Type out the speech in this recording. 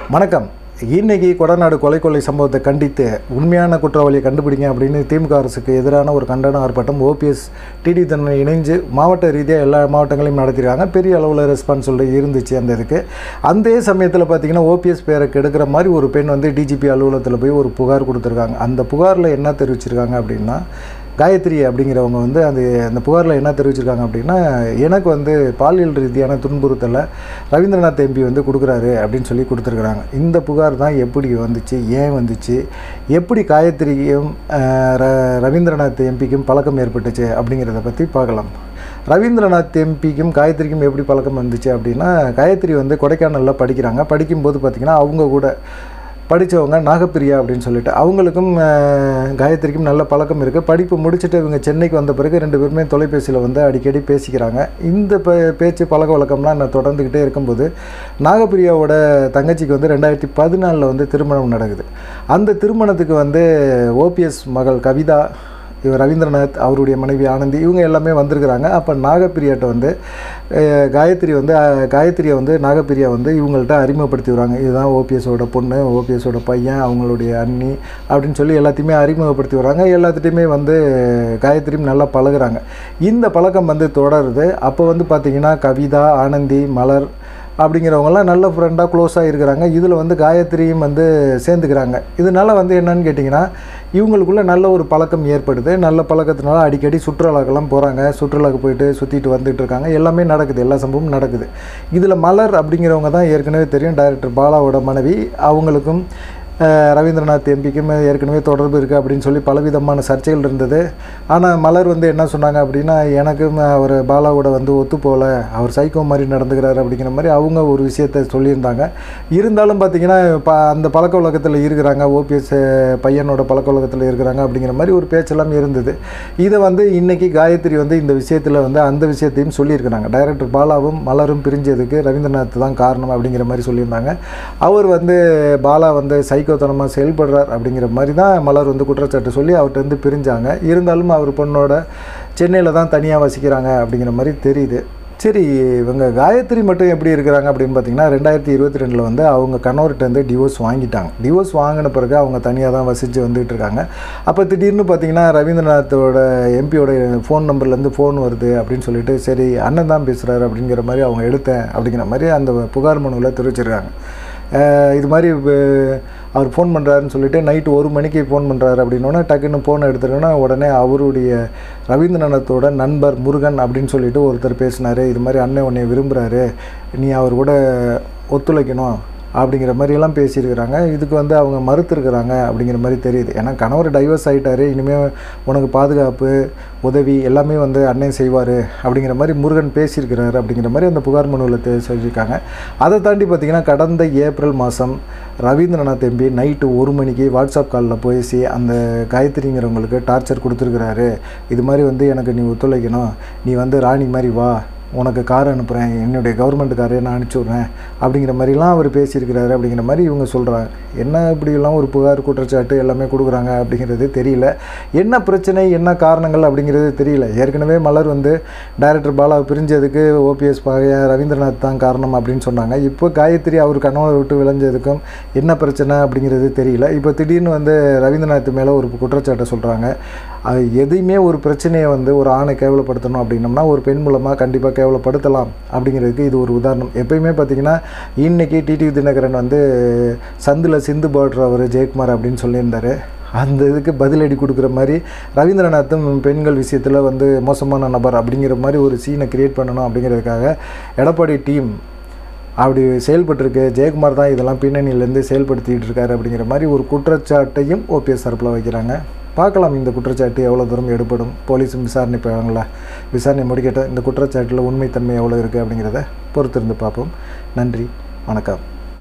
வணக்கம் இன்னைக்கு கொடநாடு கொலை கொள்ளை சம்பவத்தை கண்டித்து உண்மையான குற்றவாளியை கண்டுபிடிங்க அப்படின்னு திமுக அரசுக்கு எதிரான ஒரு கண்டன ஆர்ப்பாட்டம் ஓபிஎஸ் டிடி தன்னை இணைஞ்சு மாவட்ட ரீதியாக எல்லா மாவட்டங்களையும் நடத்திருக்காங்க பெரிய அளவில் ரெஸ்பான்சிபிலிட்டி இருந்துச்சு அந்த இதுக்கு அந்த சமயத்தில் பார்த்தீங்கன்னா ஓபிஎஸ் பேரை கெடுக்கிற மாதிரி ஒரு பெண் வந்து டிஜிபி அலுவலகத்தில் போய் ஒரு புகார் கொடுத்துருக்காங்க அந்த புகாரில் என்ன தெரிவிச்சிருக்காங்க அப்படின்னா காயத்ரி அப்படிங்கிறவங்க வந்து அந்த அந்த புகாரில் என்ன தெரிவிச்சிருக்காங்க அப்படின்னா எனக்கு வந்து பாலியல் ரீதியான துன்புறுத்தலை ரவீந்திரநாத் எம்பி வந்து கொடுக்குறாரு அப்படின்னு சொல்லி கொடுத்துருக்குறாங்க இந்த புகார் தான் எப்படி வந்துச்சு ஏன் வந்துச்சு எப்படி காயத்ரியும் அஹ், ர ரவீந்திரநாத் எம்பிக்கும் பழக்கம் ஏற்பட்டுச்சு அப்படிங்கிறத பற்றி பார்க்கலாம் ரவீந்திரநாத் எம்பிக்கும் காயத்ரிக்கும் எப்படி பழக்கம் வந்துச்சு அப்படின்னா காயத்ரி வந்து கொடைக்கானலில் படிக்கிறாங்க படிக்கும்போது பார்த்திங்கன்னா அவங்க கூட படித்தவங்க நாகப்பிரியா அப்படின்னு சொல்லிட்டு அவங்களுக்கும் அஹ், காயத்ரிக்கும் நல்ல பழக்கம் இருக்குது படிப்பு முடிச்சுட்டு இவங்க சென்னைக்கு வந்த பிறகு ரெண்டு பேருமே தொலைபேசியில் வந்து அடிக்கடி பேசிக்கிறாங்க இந்த பே பேச்சு பழக்க வழக்கம்லாம் நான் தொடர்ந்துக்கிட்டே இருக்கும்போது நாகப்பிரியாவோட தங்கச்சிக்கு வந்து ரெண்டாயிரத்தி பதினாலில் வந்து திருமணம் நடக்குது அந்த திருமணத்துக்கு வந்து ஓபிஎஸ் மகள் கவிதா இவர் ரவீந்திரநாத் அவருடைய மனைவி ஆனந்தி இவங்க எல்லாமே வந்திருக்கிறாங்க அப்போ நாகப்பிரியாட்ட வந்து அஹ், காயத்ரி வந்து அஹ், காயத்ரியை வந்து நாகப்பிரியா வந்து இவங்கள்ட்ட அறிமுகப்படுத்தி வராங்க இதுதான் ஓபிஎஸோட பொண்ணு ஓபிஎஸோட பையன் அவங்களுடைய அண்ணி அப்படின்னு சொல்லி எல்லாத்தையுமே அறிமுகப்படுத்தி வராங்க எல்லாத்துட்டையுமே வந்து காயத்ரியும் நல்லா பழகுறாங்க இந்த பழக்கம் வந்து தொடருது அப்போ வந்து பார்த்திங்கன்னா கவிதா ஆனந்தி மலர் அப்படிங்கிறவங்கலாம் நல்ல ஃப்ரெண்டாக க்ளோஸாக இருக்கிறாங்க இதில் வந்து காயத்ரியும் வந்து சேர்ந்துக்கிறாங்க இதனால வந்து என்னன்னு கேட்டிங்கன்னா இவங்களுக்குள்ள நல்ல ஒரு பழக்கம் ஏற்படுது நல்ல பழக்கத்தினால அடிக்கடி சுற்றுலாக்கெல்லாம் போகிறாங்க சுற்றுலாக்கு போயிட்டு சுற்றிட்டு வந்துட்டு இருக்காங்க எல்லாமே நடக்குது எல்லா சம்பவமும் நடக்குது இதில் மலர் அப்படிங்கிறவங்க தான் ஏற்கனவே தெரியும் டைரக்டர் பாலாவோட மனைவி அவங்களுக்கும் அஹ், ரவீந்திரநாத் எம்பிக்கும் ஏற்கனவே தொடர்பு இருக்குது அப்படின்னு சொல்லி பலவிதமான சர்ச்சைகள் இருந்தது ஆனால் மலர் வந்து என்ன சொன்னாங்க அப்படின்னா எனக்கும் அவர் பாலாவோட வந்து ஒத்து போகல அவர் சைக்கோ மாதிரி நடந்துக்கிறாரு அப்படிங்கிற மாதிரி அவங்க ஒரு விஷயத்த சொல்லியிருந்தாங்க இருந்தாலும் பார்த்தீங்கன்னா ப அந்த பழக்க வழக்கத்தில் இருக்கிறாங்க ஓபிஎஸ் பையனோட பழக்க வழக்கத்தில் இருக்கிறாங்க அப்படிங்கிற மாதிரி ஒரு பேச்செல்லாம் இருந்தது இதை வந்து இன்னைக்கு காயத்ரி வந்து இந்த விஷயத்தில் வந்து அந்த விஷயத்தையும் சொல்லியிருக்கிறாங்க டைரக்டர் பாலாவும் மலரும் பிரிஞ்சதுக்கு ரவீந்திரநாத் தான் காரணம் அப்படிங்கிற மாதிரி சொல்லியிருந்தாங்க அவர் வந்து பாலா வந்து சைக்கோத்தனமாக செயல்படுறார் அப்படிங்கிற மாதிரி தான் மலர் வந்து குற்றச்சாட்டு சொல்லி அவர்கிட்ட இருந்து பிரிஞ்சாங்க இருந்தாலும் அவர் பொண்ணோட சென்னையில் தான் தனியாக வசிக்கிறாங்க அப்படிங்கிற மாதிரி தெரியுது சரி இவங்க காயத்ரி மட்டும் எப்படி இருக்கிறாங்க அப்படின்னு பார்த்தீங்கன்னா ரெண்டாயிரத்தி இருபத்தி ரெண்டில் வந்து அவங்க கணவர்கிட்ட வந்து டிவோர்ஸ் வாங்கிட்டாங்க டிவோர்ஸ் வாங்கின பிறகு அவங்க தனியாக தான் வசித்து வந்துட்டு இருக்காங்க அப்போ திடீர்னு பார்த்தீங்கன்னா ரவீந்திரநாத்தோட எம்பியோட ஃபோன் நம்பர்லேருந்து ஃபோன் வருது அப்படின்னு சொல்லிட்டு சரி அண்ணன் தான் பேசுகிறாரு அப்படிங்கிற மாதிரி அவங்க எடுத்தேன் அப்படிங்கிற மாதிரி அந்த புகார் மனுவில் தெரிவிச்சிருக்காங்க அஹ் இது மாதிரி வ- அவர் ஃபோன் பண்ணுறாருன்னு சொல்லிட்டு நைட்டு ஒரு மணிக்கு ஃபோன் பண்ணுறாரு அப்படின்னோடனே டக்குன்னு ஃபோனை எடுத்துட்டோன்னா உடனே அவருடைய ரவீந்திரநாத்தோட நண்பர் முருகன் அப்படின்னு சொல்லிட்டு ஒருத்தர் பேசினார் இது மாதிரி அண்ணன் உன்னை விரும்புகிறாரு நீ அவர் கூட ஒத்துழைக்கணும் அப்படிங்கிற மாதிரியெல்லாம் பேசியிருக்கிறாங்க இதுக்கு வந்து அவங்க மறுத்துருக்குறாங்க அப்படிங்கிற மாதிரி தெரியுது ஏன்னா கணவர் டைவர்ஸ் ஆகிட்டாரு இனிமேல் உனக்கு பாதுகாப்பு உதவி எல்லாமே வந்து அண்ணன் செய்வார் அப்படிங்கிற மாதிரி முருகன் பேசியிருக்கிறாரு அப்படிங்கிற மாதிரி அந்த புகார் மனுவில் தெ- சொல்லியிருக்காங்க அதை தாண்டி பார்த்திங்கன்னா கடந்த ஏப்ரல் மாதம் ரவீந்திரநாத் எம்பி நைட்டு ஒரு மணிக்கு வாட்ஸ்அப் காலில் பேசி அந்த காயத்ரிங்கிறவங்களுக்கு டார்ச்சர் கொடுத்துருக்குறாரு இது மாதிரி வந்து எனக்கு நீ ஒத்துழைக்கணும் நீ வந்து ராணி மாதிரி வா உனக்கு கார் அனுப்புகிறேன் என்னுடைய கவர்மெண்ட் காரை நான் அனுப்பிச்சி விட்றேன் அப்படிங்கிற மாதிரிலாம் அவர் பேசியிருக்கிறாரு அப்படிங்கிற மாதிரி இவங்க சொல்கிறாங்க என்ன இப்படியெல்லாம் ஒரு புகார் குற்றச்சாட்டு எல்லாமே கொடுக்குறாங்க அப்படிங்கிறது தெரியல என்ன பிரச்சனை என்ன காரணங்கள் அப்படிங்கிறது தெரியல ஏற்கனவே மலர் வந்து டைரக்டர் பாலா பிரிஞ்சதுக்கு ஓபிஎஸ் பகைய ரவீந்திரநாத் தான் காரணம் அப்படின்னு சொன்னாங்க இப்போ காயத்ரி அவர் கணவரை விட்டு விளைஞ்சதுக்கும் என்ன பிரச்சனை அப்படிங்கிறது தெரியல இப்போ திடீர்னு வந்து ரவீந்திரநாத் மேலே ஒரு குற்றச்சாட்டை சொல்கிறாங்க அது எதையுமே ஒரு பிரச்சனையை வந்து ஒரு ஆணை கேவலப்படுத்தணும் அப்படின்னம்னா ஒரு பெண் மூலமாக கண்டிப்பாக கேவலப்படுத்தலாம் அப்படிங்கிறதுக்கு இது ஒரு உதாரணம் எப்பயுமே பார்த்தீங்கன்னா இன்னைக்கு டிடி தினகரன் வந்து சந்தில் சிந்து போடுறவர் ஜெயக்குமார் அப்படின்னு சொல்லியிருந்தாரு அந்த இதுக்கு பதிலடி கொடுக்குற மாதிரி ரவீந்திரநாத்தும் பெண்கள் விஷயத்தில் வந்து மோசமான நபர் அப்படிங்கிற மாதிரி ஒரு சீனை கிரியேட் பண்ணணும் அப்படிங்கிறதுக்காக எடப்பாடி டீம் அப்படி செயல்பட்டிருக்கு ஜெயக்குமார் தான் இதெல்லாம் பின்னணியிலேருந்து செயல்படுத்திட்டு இருக்காரு அப்படிங்கிற மாதிரி ஒரு குற்றச்சாட்டையும் ஓபிஎஸ் தரப்பில் வைக்கிறாங்க பார்க்கலாம் இந்த குற்றச்சாட்டு எவ்வளோ தூரம் எடுபடும் போலீஸும் விசாரணை போவாங்களா விசாரணை முடிக்கட்டும் இந்த குற்றச்சாட்டில் உண்மைத்தன்மை எவ்வளோ இருக்குது அப்படிங்கிறத பொறுத்திருந்து பார்ப்போம் நன்றி வணக்கம்